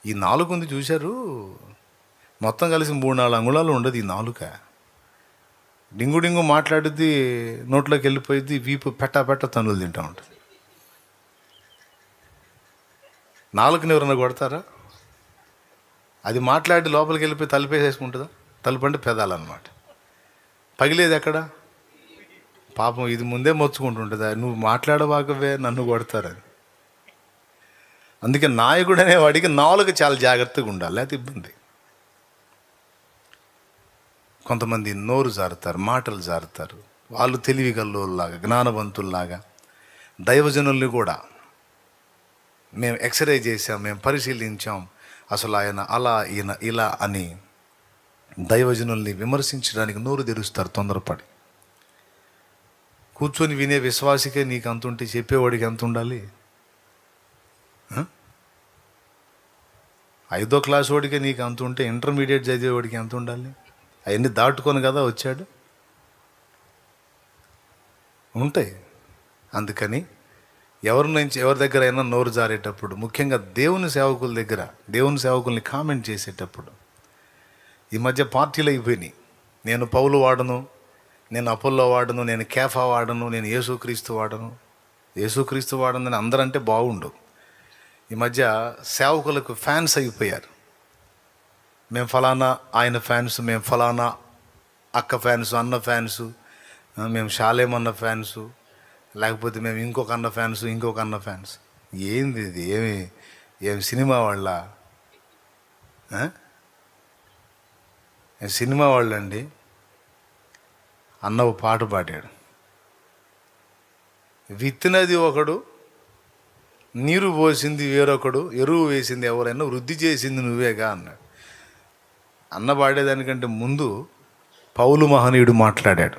ఈ నాలుగు ఉంది చూశారు మొత్తం కలిసి మూడు నాలుగు అంగుళాలు ఉండదు ఈ నాలుక డింగు డింగు మాట్లాడుద్ది నోట్లోకి వెళ్ళిపోయింది వీపు పెట్ట పెట్ట తన్నులు తింటా ఉంటుంది నాలుగుని ఎవరన్నా కొడతారా అది మాట్లాడి లోపలికి వెళ్ళిపోయి తలుపేసేసుకుంటుందా తలుపు అంటే పెదాలన్నమాట పగిలేది ఎక్కడ పాపం ఇది ముందే మొచ్చుకుంటుంటుందా నువ్వు మాట్లాడవాకవే నన్ను కొడతారని అందుకే నాయకుడు అనేవాడికి నాలుగు చాలా జాగ్రత్తగా ఉండాలి లేకపోతే ఇబ్బంది కొంతమంది నోరు జారుతారు మాటలు జారుతారు వాళ్ళు తెలివి గల్లోలాగా జ్ఞానవంతుల్లాగా దైవజనుల్ని కూడా మేము ఎక్స్రే చేసాం మేము పరిశీలించాం అసలు ఆయన అలా ఈయన ఇలా అని దైవజనుల్ని విమర్శించడానికి నోరు తెరుస్తారు తొందరపడి కూర్చొని వినే విశ్వాసికే నీకు అంత ఉంటే చెప్పేవాడికి ఎంత ఉండాలి ఆ? ఐదో క్లాస్ వాడికే నీకు అంత ఉంటే ఇంటర్మీడియట్ చదివేవాడికి ఎంత ఉండాలి అవన్నీ దాటుకొని కదా వచ్చాడు ఉంటాయి అందుకని ఎవరి నుంచి ఎవరి దగ్గర అయినా నోరు జారేటప్పుడు ముఖ్యంగా దేవుని సేవకుల దగ్గర దేవుని సేవకుల్ని కామెంట్ చేసేటప్పుడు ఈ మధ్య పార్టీలు అయిపోయినాయి నేను పౌలు వాడను నేను అపోల్లో వాడను నేను కేఫా వాడను నేను యేసుక్రీస్తు వాడను యేసుక్రీస్తు వాడను అందరంటే బాగుండు ఈ మధ్య సేవకులకు ఫ్యాన్స్ అయిపోయారు మేము ఫలానా ఆయన ఫ్యాన్స్ మేము ఫలానా అక్క ఫ్యాన్స్ అన్న ఫ్యాన్స్ మేము షాలేం అన్న ఫ్యాన్స్ లేకపోతే మేము ఇంకొక అన్న ఫ్యాన్స్ ఇంకొక అన్న ఫ్యాన్స్ ఏంది ఇది ఏమి ఏమి సినిమా వాళ్ళ ఆ? ఏం సినిమా వాళ్ళండి అన్న ఓ పాట పాడాడు విత్తినది ఒకడు నీరు పోసింది వేరొకడు ఎరువు వేసింది ఎవరైనా వృద్ధి చేసింది నువ్వేగా అన్నాడు అన్న పాడేదానికంటే ముందు పౌలు మహనీయుడు మాట్లాడాడు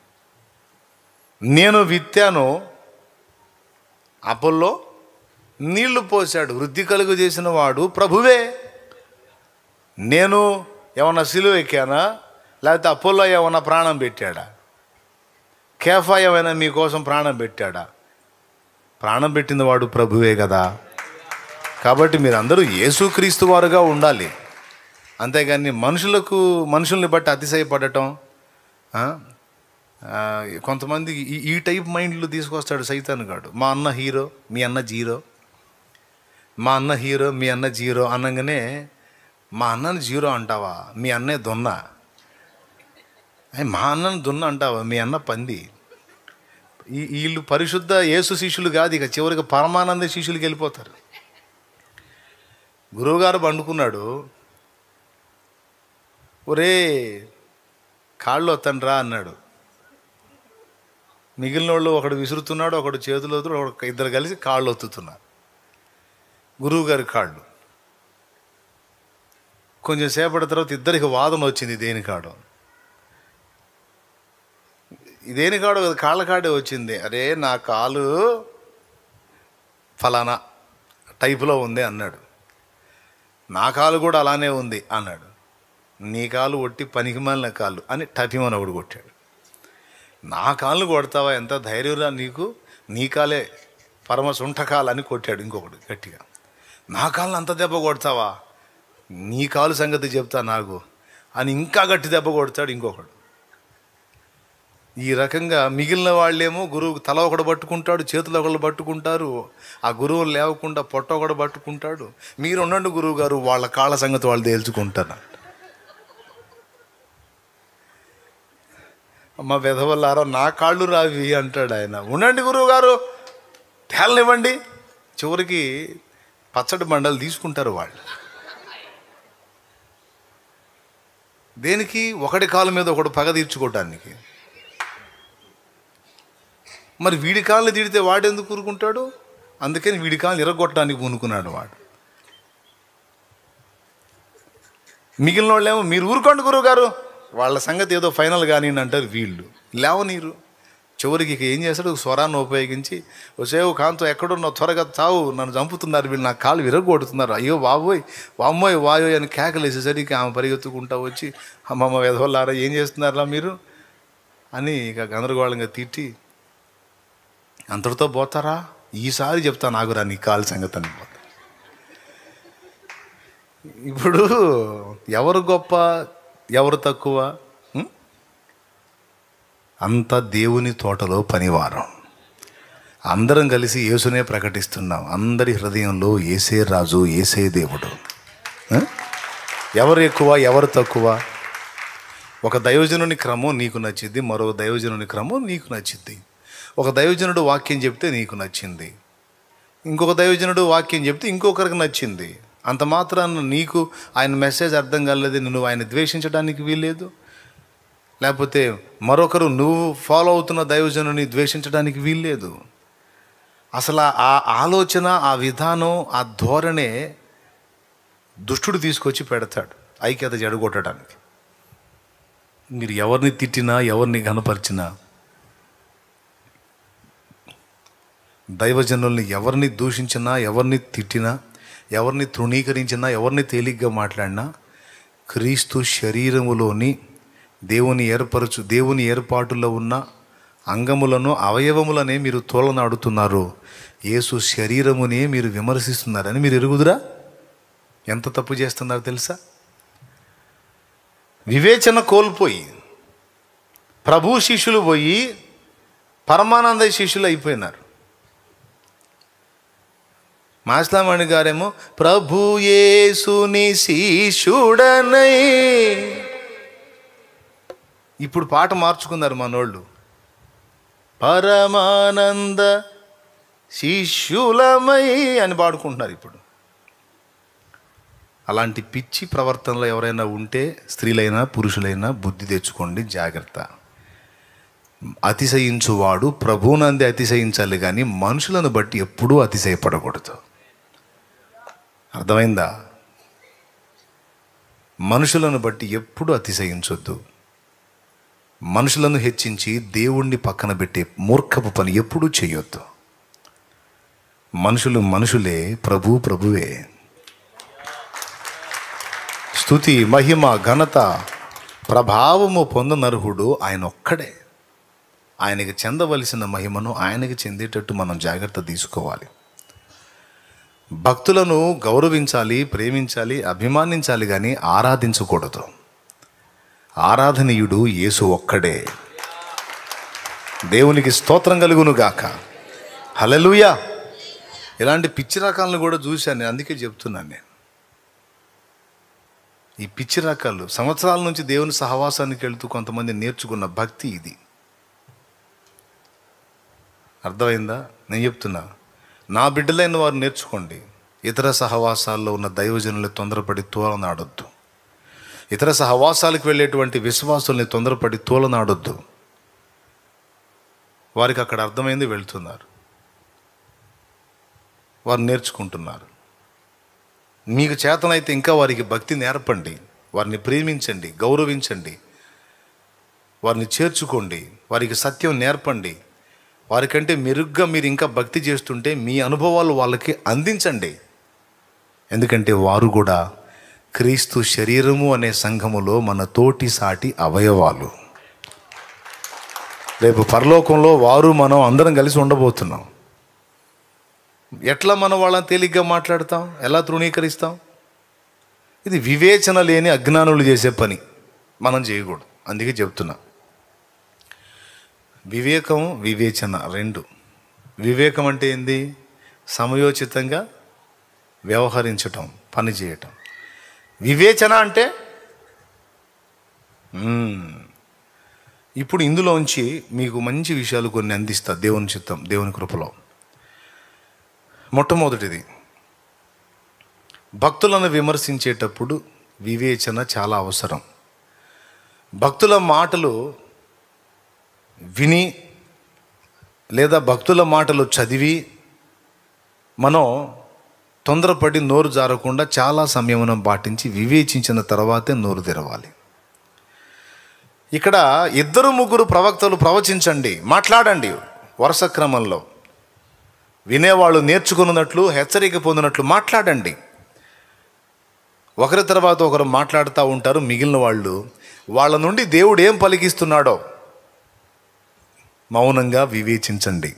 నేను విత్తాను అపోల్లో నీళ్లు పోశాడు వృద్ధి కలుగు చేసిన వాడు ప్రభువే నేను ఏమన్నా సిలువ ఎక్కానా లేకపోతే అపోల్లో ఏమన్నా ప్రాణం పెట్టాడా కేఫా ఏమైనా మీకోసం ప్రాణం పెట్టాడా ప్రాణం పెట్టిన వాడు ప్రభువే కదా కాబట్టి మీరందరూ యేసుక్రీస్తు వారుగా ఉండాలి అంతేగాని మనుషులకు మనుషుల్ని బట్టి అతిశయపడటం ఆ, ఆ, కొంతమంది ఈ ఈ టైప్ మైండ్లు తీసుకొస్తాడు సైతాన్ గాడు మా అన్న హీరో మీ అన్న జీరో మా అన్న హీరో మీ అన్న జీరో అనగానే మా అన్నని జీరో అంటావా మీ అన్నే దొన్న అయ్ మా అన్నని దున్న అంటావా మీ అన్న పంది ఈ వీళ్ళు పరిశుద్ధ యేసు శిష్యులు కాదు ఇక చివరికి పరమానంద శిష్యులకి వెళ్ళిపోతారు గురువుగారు పండుకున్నాడు ఒరే కాళ్ళు వత్తండ్రా అన్నాడు మిగిలిన వాళ్ళు ఒకడు విసురుతున్నాడు ఒకడు చేతులు వద్దు ఒకడు ఇద్దరు కలిసి కాళ్ళు ఒత్తుతున్నారు గురువుగారి కాళ్ళు కొంచెం సేపటి తర్వాత ఇద్దరికి వాదన వచ్చింది దేని కాడు ఇదేని కాడు కదా కాళ్ళ కాడే వచ్చింది అరే నా కాలు ఫలానా టైపులో ఉంది అన్నాడు నా కాలు కూడా అలానే ఉంది అన్నాడు నీ కాలు ఒట్టి పనికిమాలిన కాలు అని టపిమని ఒకడు కొట్టాడు నా కాళ్ళు కొడతావా ఎంత ధైర్యంరా నీకు నీ కాలే పరమ సుంఠకాలు అని కొట్టాడు ఇంకొకడు గట్టిగా నా కాళ్ళు అంత దెబ్బ కొడతావా నీ కాలు సంగతి చెప్తా నాకు అని ఇంకా గట్టి దెబ్బ కొడతాడు ఇంకొకడు ఈ రకంగా మిగిలిన వాళ్ళేమో గురువు తల ఒకడు పట్టుకుంటాడు చేతులు ఒకళ్ళు పట్టుకుంటారు ఆ గురువు లేవకుండా పొట్ట ఒకడు పట్టుకుంటాడు మీరు ఉండండి గురువు గారు వాళ్ళ కాళ్ళ సంగతి వాళ్ళు తేల్చుకుంటారు అమ్మ వెధవల్లారా నా కాళ్ళు రావి అంటాడు ఆయన ఉండండి గురువు గారు తేలనివ్వండి చివరికి పచ్చడి బండలు తీసుకుంటారు వాళ్ళు దేనికి ఒకటి కాలు మీద ఒకడు పగ తీర్చుకోవటానికి మరి వీడి కాళ్ళని తీడితే వాడు ఎందుకు ఊరుకుంటాడు అందుకని వీడి కాళ్ళని ఇరగొట్టడానికి పూనుకున్నాడు వాడు మిగిలిన వాళ్ళేమో మీరు ఊరుకోండి గురువు గారు వాళ్ళ సంగతి ఏదో ఫైనల్ కానీ అంటారు వీళ్ళు లేవనీరు చివరికి ఇక ఏం చేస్తాడు స్వరాన్ని ఉపయోగించి ఒసేవు కాంతో ఎక్కడున్నావు త్వరగా తావు నన్ను చంపుతున్నారు వీళ్ళు నా కాళ్ళు విరగొడుతున్నారు అయ్యో బాబోయ్ వామ్మోయ్ వాయోయ్ అని కేకలేసేసరికి ఆమె పరిగెత్తుకుంటా వచ్చి అమ్మమ్మ వెధవల్లారా ఏం చేస్తున్నారా మీరు అని ఇక గందరగోళంగా తిట్టి అంతటితో పోతారా ఈసారి చెప్తా నాకురా నీ కాలు సంగతి అని పోతా ఇప్పుడు ఎవరు గొప్ప ఎవరు తక్కువ ఉం? అంత దేవుని తోటలో పనివారం అందరం కలిసి యేసునే ప్రకటిస్తున్నాం అందరి హృదయంలో ఏసే రాజు ఏసే దేవుడు ఆ? ఎవరు ఎక్కువ ఎవరు తక్కువ ఒక దైవజనుని క్రమం నీకు నచ్చింది మరో దైవజనుని క్రమం నీకు నచ్చింది ఒక దైవజనుడు వాక్యం చెప్తే నీకు నచ్చింది ఇంకొక దైవజనుడు వాక్యం చెప్తే ఇంకొకరికి నచ్చింది అంత మాత్రాన నీకు ఆయన మెసేజ్ అర్థం కాలేదు నువ్వు ఆయన ద్వేషించడానికి వీల్లేదు లేకపోతే మరొకరు నువ్వు ఫాలో అవుతున్న దైవజనుని ద్వేషించడానికి వీల్లేదు అసలు ఆ ఆలోచన ఆ విధానం ఆ ధోరణే దుష్టుడు తీసుకొచ్చి పెడతాడు ఐక్యత జడగొట్టడానికి మీరు ఎవరిని తిట్టినా ఎవరిని గనపరిచినా దైవజనుల్ని ఎవరిని దూషించినా ఎవరిని తిట్టినా ఎవరిని తృణీకరించినా ఎవరిని తేలిగ్గా మాట్లాడినా క్రీస్తు శరీరములోని దేవుని ఏర్పరచు దేవుని ఏర్పాటులో ఉన్న అంగములను అవయవములనే మీరు తోలనాడుతున్నారు యేసు శరీరమునే మీరు విమర్శిస్తున్నారని మీరు ఎరుగుదురా ఎంత తప్పు చేస్తున్నారు తెలుసా వివేచన కోల్పోయి ప్రభు శిష్యులు పోయి పరమానంద శిష్యులు అయిపోయినారు మాస్లామణి గారేమో ప్రభు యేసుని శిష్యుడనై ఇప్పుడు పాట మార్చుకున్నారు మనోళ్ళు పరమానంద శిష్యులమై అని పాడుకుంటున్నారు ఇప్పుడు అలాంటి పిచ్చి ప్రవర్తనలో ఎవరైనా ఉంటే స్త్రీలైనా పురుషులైనా బుద్ధి తెచ్చుకోండి జాగ్రత్త అతిశయించువాడు ప్రభువునంది అతిశయించాలి కానీ మనుషులను బట్టి ఎప్పుడూ అతిశయపడకూడదు అర్థమైందా మనుషులను బట్టి ఎప్పుడు అతిశయించొద్దు మనుషులను హెచ్చించి దేవుణ్ణి పక్కన పెట్టే మూర్ఖపు పని ఎప్పుడూ చేయొద్దు మనుషులు మనుషులే ప్రభు ప్రభువే స్థుతి మహిమ ఘనత ప్రభావము పొందనర్హుడు ఆయన ఒక్కడే ఆయనకి చెందవలసిన మహిమను ఆయనకి చెందేటట్టు మనం జాగ్రత్త తీసుకోవాలి భక్తులను గౌరవించాలి ప్రేమించాలి అభిమానించాలి కానీ ఆరాధించకూడదు ఆరాధనీయుడు యేసు ఒక్కడే దేవునికి స్తోత్రం కలుగును గాక హలలుయా ఇలాంటి పిచ్చి రకాలను కూడా చూశాను నేను అందుకే చెప్తున్నాను నేను ఈ పిచ్చి రకాలు సంవత్సరాల నుంచి దేవుని సహవాసానికి వెళ్తూ కొంతమంది నేర్చుకున్న భక్తి ఇది అర్థమైందా నేను చెప్తున్నా నా బిడ్డలైన వారు నేర్చుకోండి ఇతర సహవాసాల్లో ఉన్న దైవజనుల్ని తొందరపడి తోలనాడొద్దు ఇతర సహవాసాలకు వెళ్ళేటువంటి విశ్వాసుల్ని తొందరపడి తోలనాడొద్దు వారికి అక్కడ అర్థమైంది వెళ్తున్నారు వారు నేర్చుకుంటున్నారు మీకు చేతనైతే ఇంకా వారికి భక్తి నేర్పండి వారిని ప్రేమించండి గౌరవించండి వారిని చేర్చుకోండి వారికి సత్యం నేర్పండి వారికంటే మెరుగ్గా మీరు ఇంకా భక్తి చేస్తుంటే మీ అనుభవాలు వాళ్ళకి అందించండి ఎందుకంటే వారు కూడా క్రీస్తు శరీరము అనే సంఘములో మన తోటి సాటి అవయవాలు రేపు పరలోకంలో వారు మనం అందరం కలిసి ఉండబోతున్నాం ఎట్లా మనం వాళ్ళని తేలిగ్గా మాట్లాడతాం ఎలా తృణీకరిస్తాం ఇది వివేచన లేని అజ్ఞానులు చేసే పని మనం చేయకూడదు అందుకే చెప్తున్నా వివేకం వివేచన రెండు వివేకం అంటే ఏంది సమయోచితంగా వ్యవహరించటం పని చేయటం వివేచన అంటే మ్మ్. ఇప్పుడు ఇందులోంచి మీకు మంచి విషయాలు కొన్ని అందిస్తా దేవుని చిత్తం దేవుని కృపలో మొట్టమొదటిది భక్తులను విమర్శించేటప్పుడు వివేచన చాలా అవసరం భక్తుల మాటలు విని లేదా భక్తుల మాటలు చదివి మనం తొందరపడి నోరు జారకుండా చాలా సంయమనం పాటించి వివేచించిన తర్వాతే నోరు తెరవాలి ఇక్కడ ఇద్దరు ముగ్గురు ప్రవక్తలు ప్రవచించండి మాట్లాడండి వరుస క్రమంలో వినేవాళ్ళు నేర్చుకున్నట్లు హెచ్చరిక పొందినట్లు మాట్లాడండి ఒకరి తర్వాత ఒకరు మాట్లాడుతూ ఉంటారు మిగిలిన వాళ్ళు వాళ్ళ నుండి దేవుడు ఏం పలికిస్తున్నాడో మౌనంగా వివేచించండి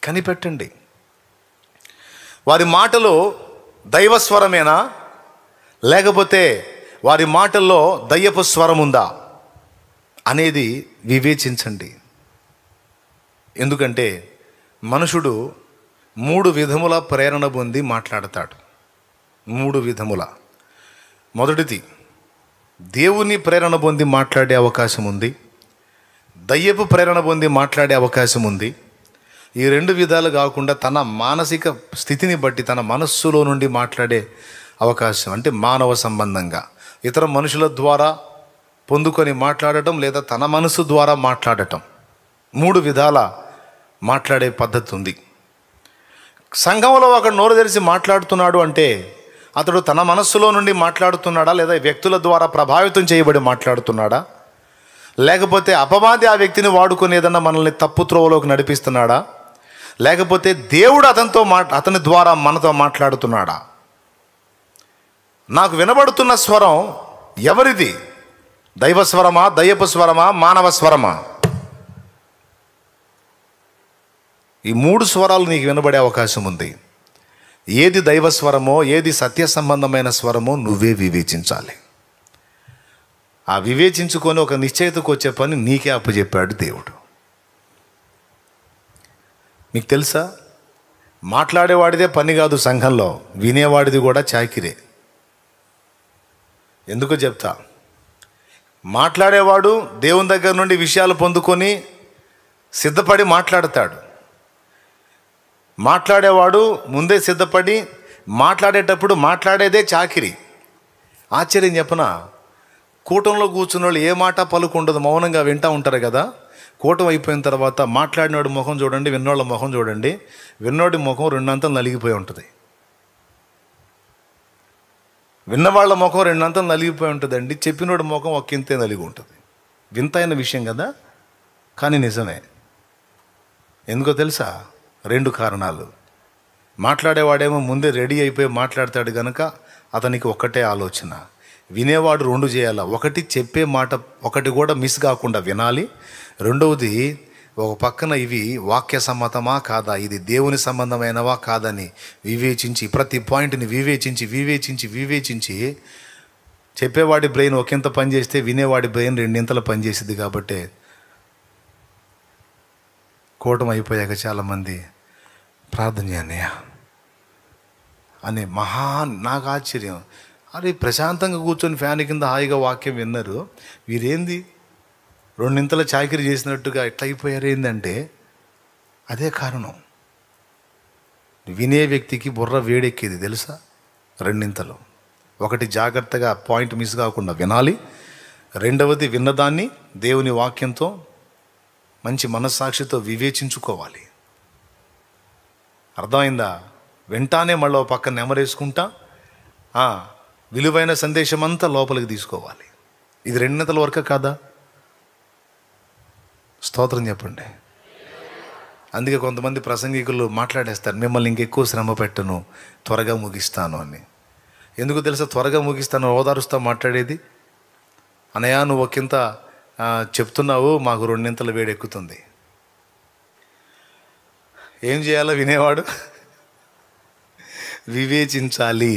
కనిపెట్టండి వారి మాటలు దైవస్వరమేనా లేకపోతే వారి మాటల్లో దయ్యపు స్వరం ఉందా అనేది వివేచించండి ఎందుకంటే మనుషుడు మూడు విధముల ప్రేరణ పొంది మాట్లాడతాడు మూడు విధముల మొదటిది దేవుని ప్రేరణ పొంది మాట్లాడే అవకాశం ఉంది దయ్యపు ప్రేరణ పొంది మాట్లాడే అవకాశం ఉంది ఈ రెండు విధాలు కాకుండా తన మానసిక స్థితిని బట్టి తన మనస్సులో నుండి మాట్లాడే అవకాశం అంటే మానవ సంబంధంగా ఇతర మనుషుల ద్వారా పొందుకొని మాట్లాడటం లేదా తన మనసు ద్వారా మాట్లాడటం మూడు విధాల మాట్లాడే పద్ధతి ఉంది సంఘంలో ఒకడు నోరు తెరిచి మాట్లాడుతున్నాడు అంటే అతడు తన మనస్సులో నుండి మాట్లాడుతున్నాడా లేదా వ్యక్తుల ద్వారా ప్రభావితం చేయబడి మాట్లాడుతున్నాడా లేకపోతే అపవాది ఆ వ్యక్తిని వాడుకొని ఏదన్నా మనల్ని తప్పు త్రోవలోకి నడిపిస్తున్నాడా లేకపోతే దేవుడు అతనితో మా అతని ద్వారా మనతో మాట్లాడుతున్నాడా నాకు వినబడుతున్న స్వరం ఎవరిది దైవ స్వరమా దయ్యపు స్వరమా మానవ స్వరమా ఈ మూడు స్వరాలు నీకు వినబడే అవకాశం ఉంది ఏది దైవ స్వరమో ఏది సత్య సంబంధమైన స్వరమో నువ్వే వివేచించాలి ఆ వివేచించుకొని ఒక నిశ్చయితకు వచ్చే పని నీకే అప్పచెప్పాడు దేవుడు మీకు తెలుసా మాట్లాడేవాడిదే పని కాదు సంఘంలో వినేవాడిది కూడా చాకిరే ఎందుకో చెప్తా మాట్లాడేవాడు దేవుని దగ్గర నుండి విషయాలు పొందుకొని సిద్ధపడి మాట్లాడతాడు మాట్లాడేవాడు ముందే సిద్ధపడి మాట్లాడేటప్పుడు మాట్లాడేదే చాకిరి ఆశ్చర్యం చెప్పనా కూటంలో కూర్చున్న వాళ్ళు ఏ మాట పలుకు ఉండదు మౌనంగా వింటూ ఉంటారు కదా కూటం అయిపోయిన తర్వాత మాట్లాడినోడి ముఖం చూడండి విన్నోళ్ళ ముఖం చూడండి విన్నోడి ముఖం రెండంతలు నలిగిపోయి ఉంటుంది విన్నవాళ్ళ ముఖం రెండంతలు నలిగిపోయి ఉంటుందండి చెప్పినోడి ముఖం ఒక్కింతే నలిగి ఉంటుంది వింతైన విషయం కదా కానీ నిజమే ఎందుకో తెలుసా రెండు కారణాలు మాట్లాడేవాడేమో ముందే రెడీ అయిపోయి మాట్లాడతాడు గనక అతనికి ఒక్కటే ఆలోచన వినేవాడు రెండు చేయాల ఒకటి చెప్పే మాట ఒకటి కూడా మిస్ కాకుండా వినాలి రెండవది ఒక పక్కన ఇవి వాక్య సమ్మతమా కాదా ఇది దేవుని సంబంధమైనవా కాదని వివేచించి ప్రతి పాయింట్ని వివేచించి వివేచించి వివేచించి చెప్పేవాడి బ్రెయిన్ ఒకంత పనిచేస్తే వినేవాడి బ్రెయిన్ రెండింతలు పనిచేసింది కాబట్టి కూటం అయిపోయాక చాలామంది ప్రార్థన చేయన్నయ్య అని మహా నాకు ఆశ్చర్యం అరే ప్రశాంతంగా కూర్చొని ఫ్యాన్ కింద హాయిగా వాక్యం విన్నారు వీరేంది రెండింతల చాకిరి చేసినట్టుగా ఎట్లా అయిపోయారు ఏందంటే అదే కారణం వినే వ్యక్తికి బుర్ర వేడెక్కేది తెలుసా రెండింతలు ఒకటి జాగ్రత్తగా పాయింట్ మిస్ కాకుండా వినాలి రెండవది విన్నదాన్ని దేవుని వాక్యంతో మంచి మనస్సాక్షితో వివేచించుకోవాలి అర్థమైందా వెంటానే మళ్ళీ ఓ పక్కన నెమరేసుకుంటా ఆ, విలువైన సందేశం అంతా లోపలికి తీసుకోవాలి ఇది రెండింతల వరకు కాదా స్తోత్రం చెప్పండి అందుకే కొంతమంది ప్రసంగికులు మాట్లాడేస్తారు మిమ్మల్ని ఇంకెక్కువ శ్రమ పెట్టను త్వరగా ముగిస్తాను అని ఎందుకు తెలుసా త్వరగా ముగిస్తాను ఓదారుస్తా మాట్లాడేది అనయా నువ్వు ఒకంత ఆ, చెప్తున్నావు మాకు రెండింతలు వేడెక్కుతుంది ఏం చేయాలో వినేవాడు వివేచించాలి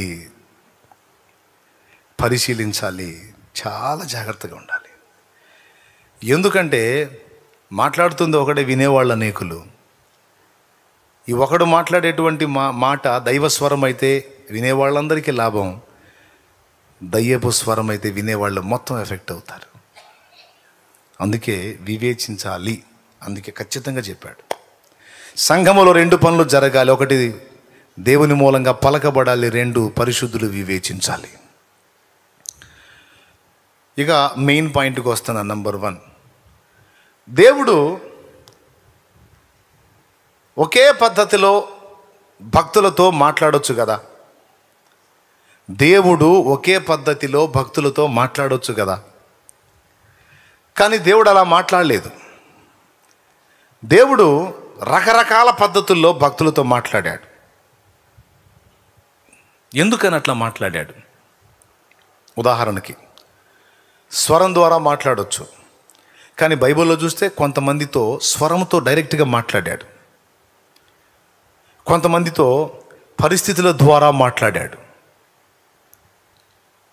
పరిశీలించాలి చాలా జాగ్రత్తగా ఉండాలి ఎందుకంటే మాట్లాడుతుంది ఒకటే వినేవాళ్ళ అనేకులు ఈ ఒకడు మాట్లాడేటువంటి మా మాట దైవ స్వరం అయితే వినేవాళ్ళందరికీ లాభం దయ్యపు స్వరం అయితే వినేవాళ్ళు మొత్తం ఎఫెక్ట్ అవుతారు అందుకే వివేచించాలి అందుకే ఖచ్చితంగా చెప్పాడు సంఘములో రెండు పనులు జరగాలి ఒకటి దేవుని మూలంగా పలకబడాలి రెండు పరిశుద్ధులు వివేచించాలి ఇక మెయిన్ పాయింట్కి వస్తున్నా నంబర్ వన్ దేవుడు ఒకే పద్ధతిలో భక్తులతో మాట్లాడొచ్చు కదా దేవుడు ఒకే పద్ధతిలో భక్తులతో మాట్లాడొచ్చు కదా కానీ దేవుడు అలా మాట్లాడలేదు దేవుడు రకరకాల పద్ధతుల్లో భక్తులతో మాట్లాడాడు ఎందుకని అట్లా మాట్లాడాడు ఉదాహరణకి స్వరం ద్వారా మాట్లాడొచ్చు కానీ బైబిల్లో చూస్తే కొంతమందితో స్వరంతో డైరెక్ట్గా మాట్లాడాడు కొంతమందితో పరిస్థితుల ద్వారా మాట్లాడాడు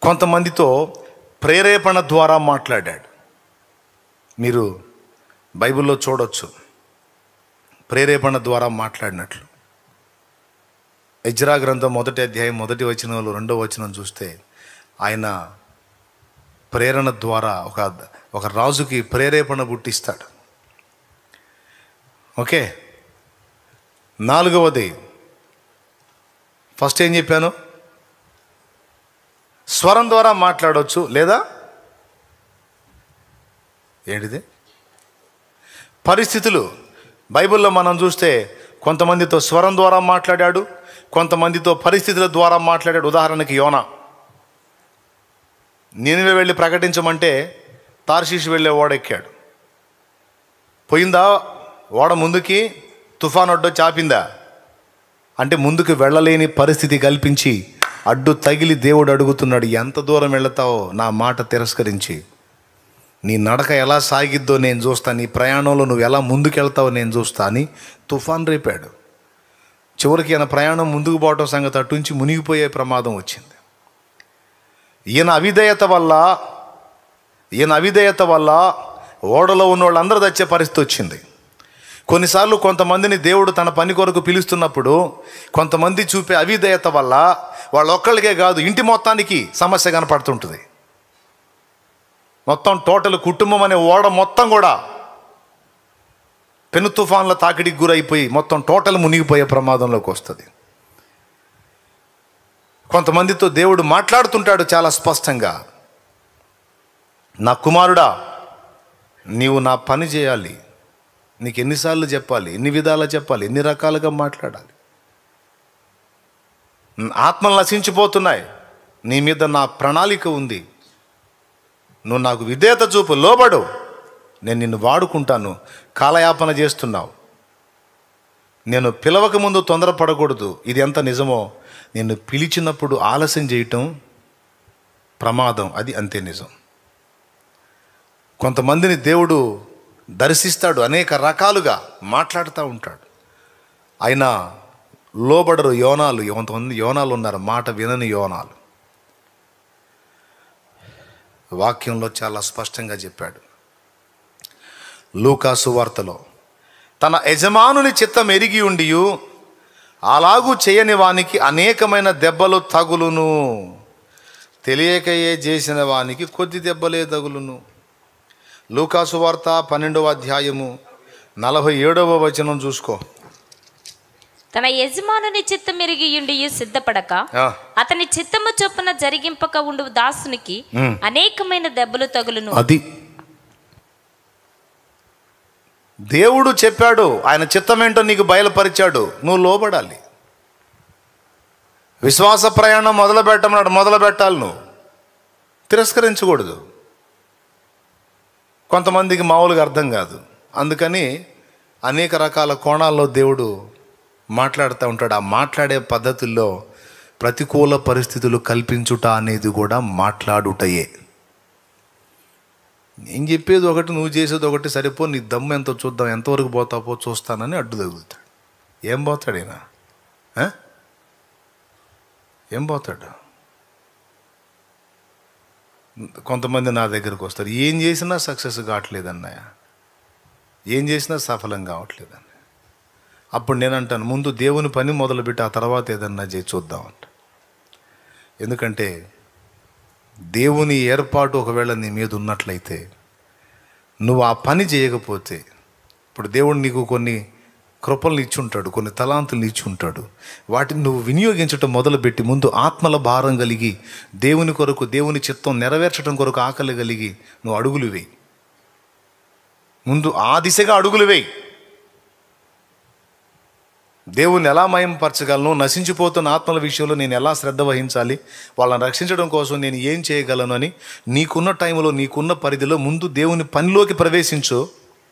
కొంతమందితో ప్రేరేపణ ద్వారా మాట్లాడాడు మీరు బైబిల్లో చూడొచ్చు ప్రేరేపణ ద్వారా మాట్లాడినట్లు ఎజ్రా గ్రంథం మొదటి అధ్యాయం మొదటి వచనంలో రెండో వచనం చూస్తే ఆయన ప్రేరణ ద్వారా ఒక ఒక రాజుకి ప్రేరేపణ పుట్టిస్తాడు ఓకే నాలుగవది ఫస్ట్ ఏం చెప్పాను స్వరం ద్వారా మాట్లాడవచ్చు లేదా ఏంటిది పరిస్థితులు బైబిల్లో మనం చూస్తే కొంతమందితో స్వరం ద్వారా మాట్లాడాడు కొంతమందితో పరిస్థితుల ద్వారా మాట్లాడాడు ఉదాహరణకి యోనా నేను వెళ్ళి ప్రకటించమంటే తార్షీష్ వెళ్ళే ఓడెక్కాడు పోయిందా ఓడ ముందుకి తుఫాన్ అడ్డు చాపిందా అంటే ముందుకు వెళ్ళలేని పరిస్థితి కల్పించి అడ్డు తగిలి దేవుడు అడుగుతున్నాడు ఎంత దూరం వెళతావో నా మాట తిరస్కరించి నీ నడక ఎలా సాగిద్దో నేను చూస్తా నీ ప్రయాణంలో నువ్వు ఎలా ముందుకెళ్తావో నేను చూస్తా అని తుఫాన్ రేపాడు చివరికి ఈయన ప్రయాణం ముందుకు పోవటం సంగతి అటుంచి మునిగిపోయే ప్రమాదం వచ్చింది ఈయన అవిధేయత వల్ల ఈయన అవిధేయత వల్ల ఓడలో ఉన్న వాళ్ళందరూ తెచ్చే పరిస్థితి వచ్చింది కొన్నిసార్లు కొంతమందిని దేవుడు తన పని కొరకు పిలుస్తున్నప్పుడు కొంతమంది చూపే అవిధేయత వల్ల వాళ్ళొక్కళ్ళకే కాదు ఇంటి మొత్తానికి సమస్య కనపడుతుంటుంది మొత్తం టోటల్ కుటుంబం అనే ఓడ మొత్తం కూడా పెను తుఫాన్ల తాకిడికి గురైపోయి మొత్తం టోటల్ మునిగిపోయే ప్రమాదంలోకి వస్తుంది కొంతమందితో దేవుడు మాట్లాడుతుంటాడు చాలా స్పష్టంగా నా కుమారుడా నీవు నా పని చేయాలి నీకు ఎన్నిసార్లు చెప్పాలి ఎన్ని విధాలా చెప్పాలి ఎన్ని రకాలుగా మాట్లాడాలి ఆత్మలు నశించిపోతున్నాయి నీ మీద నా ప్రణాళిక ఉంది నువ్వు నాకు విధేయత చూపు లోబడు నేను నిన్ను వాడుకుంటాను కాలయాపన చేస్తున్నావు నేను పిలవక ముందు తొందరపడకూడదు ఇది ఎంత నిజమో నిన్ను పిలిచినప్పుడు ఆలస్యం చేయటం ప్రమాదం అది అంతే నిజం కొంతమందిని దేవుడు దర్శిస్తాడు అనేక రకాలుగా మాట్లాడుతూ ఉంటాడు అయినా లోబడరు యోనాలు కొంతమంది యోనాలు ఉన్నారు మాట వినని యోనాలు వాక్యంలో చాలా స్పష్టంగా చెప్పాడు లూకాసు వార్తలో తన యజమానుని చిత్తం ఎరిగి ఉండియు అలాగూ చేయని వానికి అనేకమైన దెబ్బలు తగులును తెలియకయే చేసిన వానికి కొద్ది దెబ్బలే తగులును లూకాసు వార్త పన్నెండవ అధ్యాయము నలభై ఏడవ వచనం చూసుకో తన యజమానుని చిత్తం ఎరిగియుండి సిద్ధపడక ఆ, అతని చిత్తము చొప్పున జరిగింపక ఉండు దాసునికి ఉమ్. అనేకమైన దెబ్బలు తగులును అది దేవుడు చెప్పాడు ఆయన చిత్తమేంటో నీకు బయలుపరిచాడు నువ్వు లోబడాలి విశ్వాస ప్రయాణం మొదలు పెట్టమన్నాడు మొదలు పెట్టాలి నువ్వు తిరస్కరించకూడదు కొంతమందికి మామూలుగా అర్థం కాదు అందుకని అనేక రకాల కోణాల్లో దేవుడు మాట్లాడుతూ ఉంటాడు ఆ మాట్లాడే పద్ధతుల్లో ప్రతికూల పరిస్థితులు కల్పించుట అనేది కూడా మాట్లాడుటయే నేను చెప్పేది ఒకటి నువ్వు చేసేది ఒకటి సరిపో నీ దమ్ము ఎంతో చూద్దాం ఎంతవరకు పోతావో చూస్తానని అడ్డు తగులుతాడు ఏం పోతాడు ఈయన ఆ? ఏం పోతాడు కొంతమంది నా దగ్గరకు వస్తారు ఏం చేసినా సక్సెస్ కావట్లేదన్నయ్య ఏం చేసినా సఫలం కావట్లేదన్న అప్పుడు నేను అంటాను ముందు దేవుని పని మొదలుపెట్టి ఆ తర్వాత ఏదన్నా చేసి చూద్దామంట ఎందుకంటే దేవుని ఏర్పాటు ఒకవేళ నీ మీద ఉన్నట్లయితే నువ్వు ఆ పని చేయకపోతే ఇప్పుడు దేవుడు నీకు కొన్ని కృపలను ఇచ్చి ఉంటాడు కొన్ని తలాంతులు ఇచ్చి ఉంటాడు వాటిని నువ్వు వినియోగించటం మొదలుపెట్టి ముందు ఆత్మల భారం కలిగి దేవుని కొరకు దేవుని చిత్తం నెరవేర్చడం కొరకు ఆకలి కలిగి నువ్వు అడుగులు వేయి ముందు ఆ దిశగా అడుగులు వేయి దేవుని ఎలా మయంపరచగలను నశించిపోతున్న ఆత్మల విషయంలో నేను ఎలా శ్రద్ధ వహించాలి వాళ్ళని రక్షించడం కోసం నేను ఏం చేయగలను అని నీకున్న టైంలో నీకున్న పరిధిలో ముందు దేవుని పనిలోకి ప్రవేశించు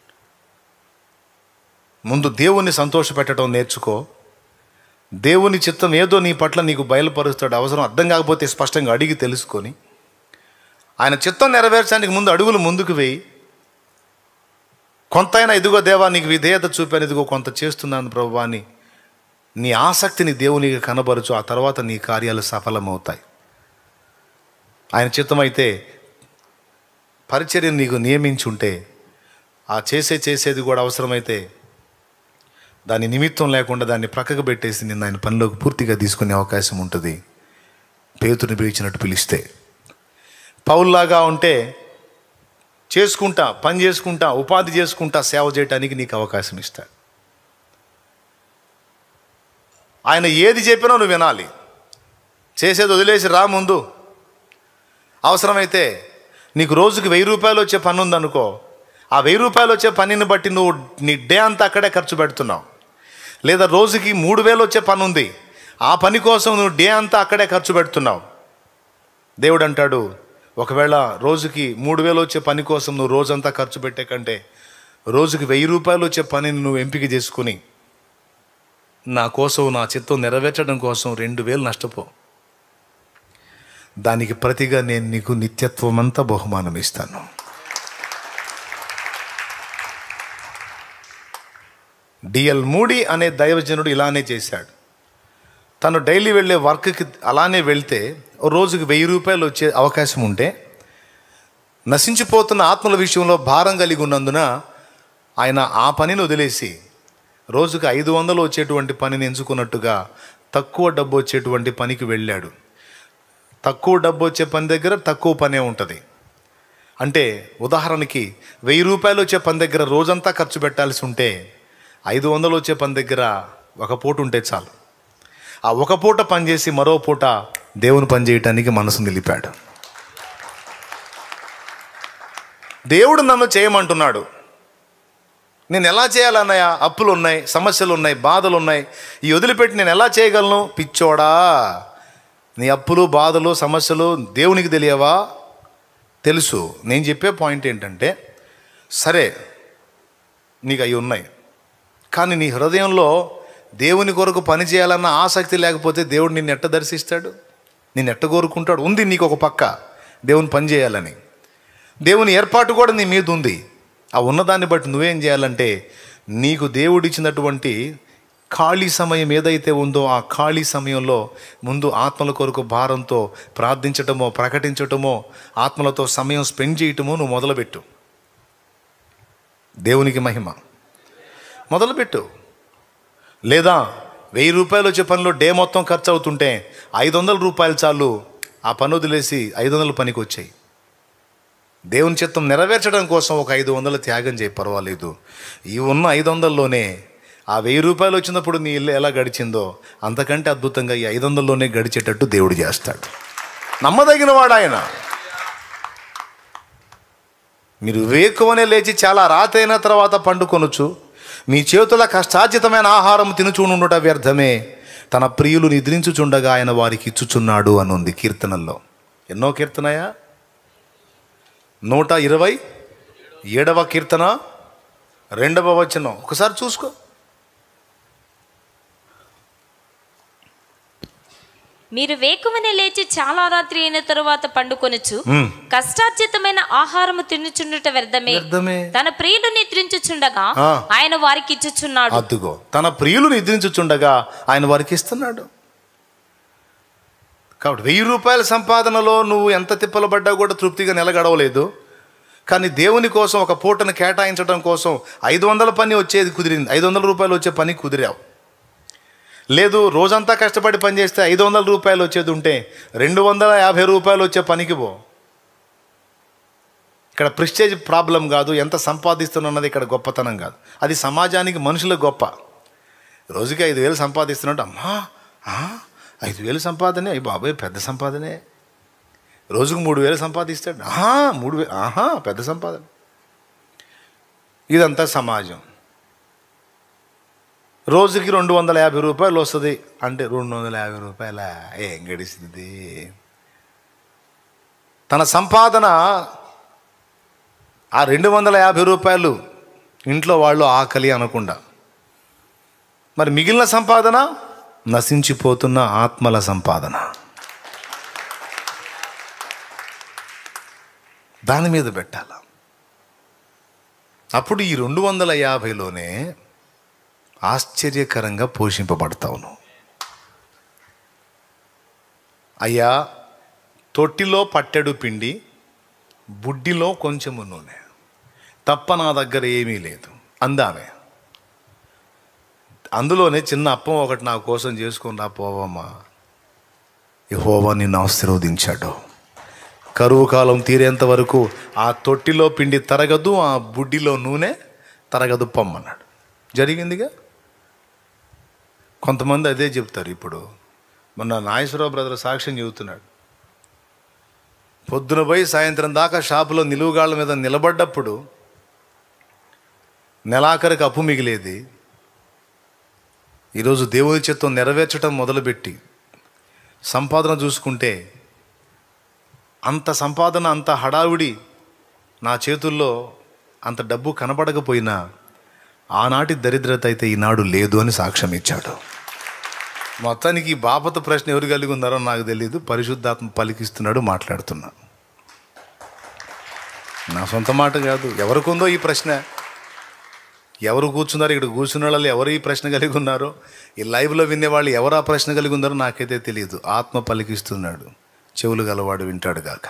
ముందు దేవుణ్ణి సంతోషపెట్టడం నేర్చుకో దేవుని చిత్తం ఏదో నీ పట్ల నీకు బయలుపరుస్తాడు అవసరం అర్థం కాకపోతే స్పష్టంగా అడిగి తెలుసుకొని ఆయన చిత్తం నెరవేర్చడానికి ముందు అడుగులు ముందుకు వేయి కొంతైనా ఇదిగో దేవా నీకు విధేయత చూపాను ఇదిగో కొంత చేస్తున్నాను ప్రభు అని నీ ఆసక్తిని దేవునికి కనబరచు ఆ తర్వాత నీ కార్యాలు సఫలమవుతాయి ఆయన చిత్తమైతే పరిచర్య నీకు నియమించుంటే ఆ చేసే చేసేది కూడా అవసరమైతే దాని నిమిత్తం లేకుండా దాన్ని ప్రక్కకు పెట్టేసి నిన్ను ఆయన పనిలోకి పూర్తిగా తీసుకునే అవకాశం ఉంటుంది పేతుని పిలిచినట్టు పిలిస్తే పౌల్లాగా ఉంటే చేసుకుంటా పని చేసుకుంటా ఉపాధి చేసుకుంటా సేవ చేయడానికి నీకు అవకాశం ఇస్తాడు ఆయన ఏది చెప్పినా నువ్వు వినాలి చేసేది వదిలేసి రా ముందు అవసరమైతే నీకు రోజుకి వెయ్యి రూపాయలు వచ్చే పని ఉందనుకో ఆ వెయ్యి రూపాయలు వచ్చే పనిని బట్టి నువ్వు నీ డే అంతా అక్కడే ఖర్చు పెడుతున్నావు లేదా రోజుకి మూడు వేలు వచ్చే పని ఉంది ఆ పని కోసం నువ్వు డే అంతా అక్కడే ఖర్చు పెడుతున్నావు దేవుడు అంటాడు ఒకవేళ రోజుకి మూడు వేలు వచ్చే పని కోసం నువ్వు రోజంతా ఖర్చు పెట్టే కంటే రోజుకి వెయ్యి రూపాయలు వచ్చే పనిని నువ్వు ఎంపిక చేసుకుని నా కోసం నా చిత్తం నెరవేర్చడం కోసం రెండు వేలు నష్టపో దానికి ప్రతిగా నేను నీకు నిత్యత్వం అంతా బహుమానం ఇస్తాను డిఎల్ మూడి అనే దైవజనుడు ఇలానే చేశాడు తను డైలీ వెళ్ళే వర్క్కి అలానే వెళ్తే ఓ రోజుకి వెయ్యి రూపాయలు వచ్చే అవకాశం ఉంటే నశించిపోతున్న ఆత్మల విషయంలో భారం కలిగి ఉన్నందున ఆయన ఆ పనిని వదిలేసి రోజుకి ఐదు వందలు వచ్చేటువంటి పనిని ఎంచుకున్నట్టుగా తక్కువ డబ్బు వచ్చేటువంటి పనికి వెళ్ళాడు తక్కువ డబ్బు వచ్చే పని దగ్గర తక్కువ పనే ఉంటుంది అంటే ఉదాహరణకి వెయ్యి రూపాయలు వచ్చే పని దగ్గర రోజంతా ఖర్చు పెట్టాల్సి ఉంటే ఐదు వందలు వచ్చే పని దగ్గర ఒక పూట ఉంటే చాలు ఆ ఒక పూట పని చేసి మరో పూట దేవుని పని చేయటానికి మనసు నిలిపాడు దేవుడు నన్ను చేయమంటున్నాడు నేను ఎలా చేయాలన్నయ్య అప్పులు ఉన్నాయి సమస్యలు ఉన్నాయి బాధలు ఉన్నాయి ఈ వదిలిపెట్టి నేను ఎలా చేయగలను పిచ్చోడా నీ అప్పులు బాధలు సమస్యలు దేవునికి తెలియవా తెలుసు నేను చెప్పే పాయింట్ ఏంటంటే సరే నీకు అవి ఉన్నాయి కానీ నీ హృదయంలో దేవుని కొరకు పని చేయాలన్న ఆసక్తి లేకపోతే దేవుడు నిన్ను ఎట్ట దర్శిస్తాడు నిన్ను ఎట్ట కోరుకుంటాడు ఉంది నీకు ఒక పక్క దేవుని పని చేయాలని దేవుని ఏర్పాటు కూడా నీ మీద ఉంది ఆ ఉన్నదాన్ని బట్టి నువ్వేం చేయాలంటే నీకు దేవుడిచ్చినటువంటి ఖాళీ సమయం ఏదైతే ఉందో ఆ ఖాళీ సమయంలో ముందు ఆత్మల కొరకు భారంతో ప్రార్థించటమో ప్రకటించటమో ఆత్మలతో సమయం స్పెండ్ చేయటమో నువ్వు మొదలుపెట్టు దేవునికి మహిమ మొదలుపెట్టు లేదా వెయ్యి రూపాయలు వచ్చే పనిలో డే మొత్తం ఖర్చు అవుతుంటే ఐదు వందల రూపాయలు చాలు ఆ పని వదిలేసి ఐదు వందల పనికి వచ్చాయి దేవుని చిత్తం నెరవేర్చడం కోసం ఒక ఐదు వందలు త్యాగం చేయి పర్వాలేదు ఈ ఉన్న ఐదు వందల్లోనే ఆ వెయ్యి రూపాయలు వచ్చినప్పుడు నీ ఇల్లు ఎలా గడిచిందో అంతకంటే అద్భుతంగా ఈ ఐదు వందల్లోనే గడిచేటట్టు దేవుడు చేస్తాడు నమ్మదగిన వాడు ఆయన మీరు వేకువనే లేచి చాలా రాతైన తర్వాత పండుకొనొచ్చు మీ చేతుల కష్టార్జితమైన ఆహారం తినుచుండుట వ్యర్థమే తన ప్రియులు నిద్రించుచుండగా ఆయన వారికి ఇచ్చుచున్నాడు అని ఉంది కీర్తనల్లో ఎన్నో కీర్తనయా నూట ఇరవై ఏడవ కీర్తన రెండవ వచనం ఒకసారి చూసుకో మీరు వేకువనే లేచి చాలా రాత్రి అయిన తరువాత పండుకొనొచ్చు మ్మ్. కష్టార్జితమైన ఆహారము తినుచుండుట వ్యర్థమే వ్యర్థమే తన ప్రియులు నిద్రించుచుండగా ఆ. ఆయన వారికి ఇచ్చుచున్నాడు అద్దుగో తన ప్రియులు నిద్రించుచుండగా ఆయన వారికి ఇస్తున్నాడు కాబట్టి వెయ్యి రూపాయల సంపాదనలో నువ్వు ఎంత తిప్పలు పడ్డా కూడా తృప్తిగా నిలగడవలేదు కానీ దేవుని కోసం ఒక పూటను కేటాయించడం కోసం ఐదు వందల పని వచ్చేది కుదిరింది ఐదు వందల రూపాయలు వచ్చే పని కుదిరావు లేదు రోజంతా కష్టపడి పని చేస్తే ఐదు వందల రూపాయలు వచ్చేది ఉంటే రెండు వందల యాభై రూపాయలు వచ్చే పనికి పో ఇక్కడ ప్రిస్టేజ్ ప్రాబ్లం కాదు ఎంత సంపాదిస్తున్నది ఇక్కడ గొప్పతనం కాదు అది సమాజానికి మనుషులకు గొప్ప రోజుకి ఐదు వేలు సంపాదిస్తున్నాడు అమ్మా ఆ, ఐదు వేలు సంపాదనే అయ్యి బాబాయ్ పెద్ద సంపాదనే రోజుకు మూడు వేలు సంపాదిస్తాడు ఆహా మూడు వేలు ఆహా పెద్ద సంపాదన ఇదంతా సమాజం రోజుకి రెండు వందల యాభై రూపాయలు వస్తుంది అంటే రెండు వందల యాభై రూపాయల ఏం గడిచింది తన సంపాదన ఆ రెండు వందల యాభై రూపాయలు ఇంట్లో వాళ్ళు ఆకలి అనకుండా మరి మిగిలిన సంపాదన నశించిపోతున్న ఆత్మల సంపాదన దాని మీద పెట్టాల అప్పుడు ఈ రెండు వందల యాభైలోనే ఆశ్చర్యకరంగా పోషింపబడతావు నువ్వు అయ్యా తొట్టిలో పట్టెడు పిండి బుడ్డిలో కొంచెము నూనె తప్ప నా దగ్గర ఏమీ లేదు అందామే అందులోనే చిన్న అప్పం ఒకటి నా కోసం చేసుకుని రా పోవమ్మా యెహోవా నిన్ను ఆశీర్వదించాడు కరువు కాలం తీరేంత వరకు ఆ తొట్టిలో పిండి తరగదు ఆ బుడ్డిలో నూనె తరగదు పమ్మన్నాడు జరిగిందిగా కొంతమంది అదే చెప్తారు ఇప్పుడు మొన్న నాగేశ్వరరావు బ్రదర్ సాక్ష్యం చెబుతున్నాడు పొద్దున పోయి సాయంత్రం దాకా షాపులో నిలువుగాళ్ళ మీద నిలబడ్డప్పుడు నెలాఖరికి అప్పు మిగిలేది ఈరోజు దేవుని చిత్తం నెరవేర్చడం మొదలుపెట్టి సంపాదన చూసుకుంటే అంత సంపాదన అంత హడావిడి నా చేతుల్లో అంత డబ్బు కనబడకపోయినా ఆనాటి దరిద్రత అయితే ఈనాడు లేదు అని సాక్ష్యం ఇచ్చాడు మొత్తానికి ఈ బాపత ప్రశ్న ఎవరు కలిగి ఉన్నారో నాకు తెలియదు పరిశుద్ధాత్మ పలికిస్తున్నాడు మాట్లాడుతున్నా నా సొంత మాట కాదు ఎవరికి ఉందో ఈ ప్రశ్న ఎవరు కూర్చున్నారు ఇక్కడ కూర్చున్న వాళ్ళు ఎవరు ఈ ప్రశ్న కలిగి ఉన్నారో ఈ లైవ్లో వినే వాళ్ళు ఎవరు ఆ ప్రశ్న కలిగి ఉన్నారో నాకైతే తెలియదు ఆత్మ పలికిస్తున్నాడు చెవులు గలవాడు వింటాడు గాక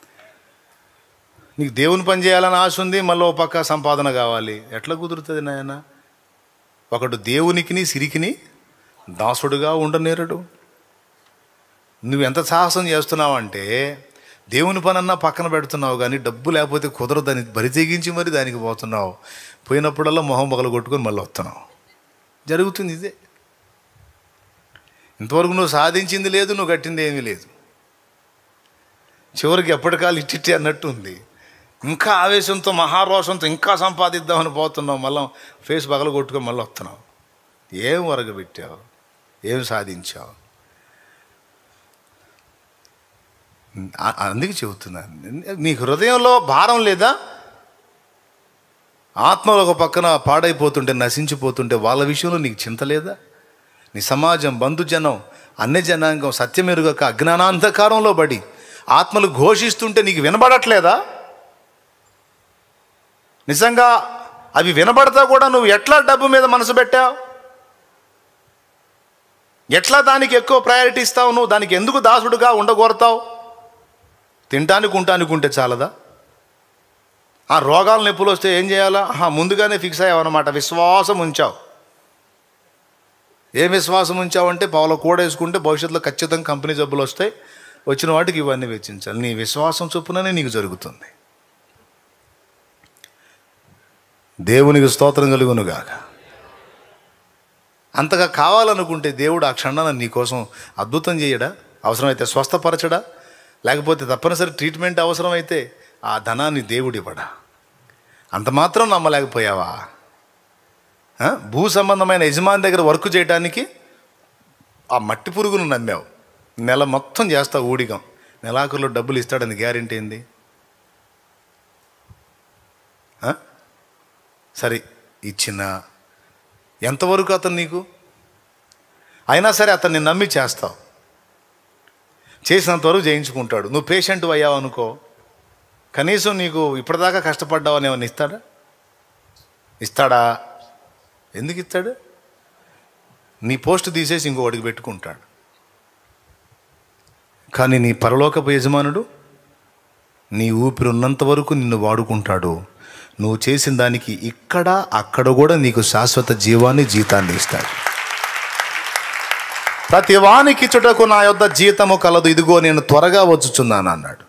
నీకు దేవుని పని చేయాలని ఆశ ఉంది మళ్ళీ ఓ పక్క సంపాదన కావాలి ఎట్లా కుదురుతుంది నాయన ఒకడు దేవునికిని సిరికిని దాసుడుగా ఉండనేరడు నువ్వు ఎంత సాహసం చేస్తున్నావంటే దేవుని పనన్నా పక్కన పెడుతున్నావు కానీ డబ్బు లేకపోతే కుదరదని బరి తెగించి మరి దానికి పోతున్నావు పోయినప్పుడల్లా మొహం పగల కొట్టుకొని మళ్ళీ వస్తున్నావు జరుగుతుంది ఇదే ఇంతవరకు నువ్వు సాధించింది లేదు నువ్వు కట్టింది ఏమీ లేదు చివరికి ఎప్పటికాలు ఇట్టిట్టి అన్నట్టు ఉంది ఇంకా ఆవేశంతో మహారోషంతో ఇంకా సంపాదిద్దామని పోతున్నావు మళ్ళీ ఫేస్ పగల కొట్టుకొని మళ్ళీ వస్తున్నావు ఏం వరగబెట్టావు ఏం సాధించావు ఆ- అందుకే చెబుతున్నాను నీ హృదయంలో భారం లేదా ఆత్మలో ఒక పక్కన పాడైపోతుంటే నశించిపోతుంటే వాళ్ళ విషయంలో నీకు చింత లేదా నీ సమాజం బంధుజనం అన్ని జనాంగం సత్యమెరుగక అజ్ఞానాంధకారంలో పడి ఆత్మలు ఘోషిస్తుంటే నీకు వినబడట్లేదా నిజంగా అవి వినబడతా కూడా నువ్వు ఎట్లా డబ్బు మీద మనసు పెట్టావు ఎట్లా దానికి ఎక్కువ ప్రయారిటీ ఇస్తావు నువ్వు దానికి ఎందుకు దాసుడుగా ఉండగోరతావు తినటానికి ఉంటానికి ఉంటే చాలదా ఆ రోగాలు నొప్పులు వస్తే ఏం చేయాలా ఆహా, ముందుగానే ఫిక్స్ అయ్యావన్నమాట విశ్వాసం ఉంచావు ఏ విశ్వాసం ఉంచావంటే పావులో కూడా వేసుకుంటే భవిష్యత్తులో ఖచ్చితంగా కంపెనీ జబ్బులు వస్తాయి వచ్చిన వాటికి ఇవన్నీ వెచ్చించాలి నీ విశ్వాసం చొప్పుననే నీకు జరుగుతుంది దేవునికి స్తోత్రం కలుగునుగాక అంతగా కావాలనుకుంటే దేవుడు ఆ క్షణాన నీ కోసం అద్భుతం చేయడా అవసరమైతే స్వస్థపరచడా లేకపోతే తప్పనిసరి ట్రీట్మెంట్ అవసరమైతే ఆ ధనాన్ని దేవుడు ఇవ్వడా అంత మాత్రం నమ్మలేకపోయావా ఆ? భూ సంబంధమైన యజమాని దగ్గర వర్క్ చేయడానికి ఆ మట్టి పురుగును నమ్మావు నెల మొత్తం చేస్తావు ఊడిగం నెలాఖరులో డబ్బులు ఇస్తాడని గ్యారెంటీ ఏంది ఆ? సరే ఇచ్చిన ఎంతవరకు అతను నీకు అయినా సరే అతన్ని నమ్మి చేస్తావు చేసినంతవరకు చేయించుకుంటాడు నువ్వు పేషెంట్ అయ్యావు అనుకో కనీసం నీకు ఇప్పటిదాకా కష్టపడ్డావని ఏమన్నా ఇస్తాడా ఇస్తాడా ఎందుకు ఇస్తాడు నీ పోస్ట్ తీసేసి ఇంకొకటికి పెట్టుకుంటాడు కానీ నీ పరలోకపు యజమానుడు నీ ఊపిరి ఉన్నంత వరకు నిన్ను వాడుకుంటాడు నువ్వు చేసిన దానికి ఇక్కడ అక్కడ కూడా నీకు శాశ్వత జీవాన్ని జీతాన్ని ఇస్తాడు ప్రతి వానికి చుటకు నా యొద్ద జీతము కలదు ఇదిగో నేను త్వరగా వచ్చుచున్నాను అన్నాడు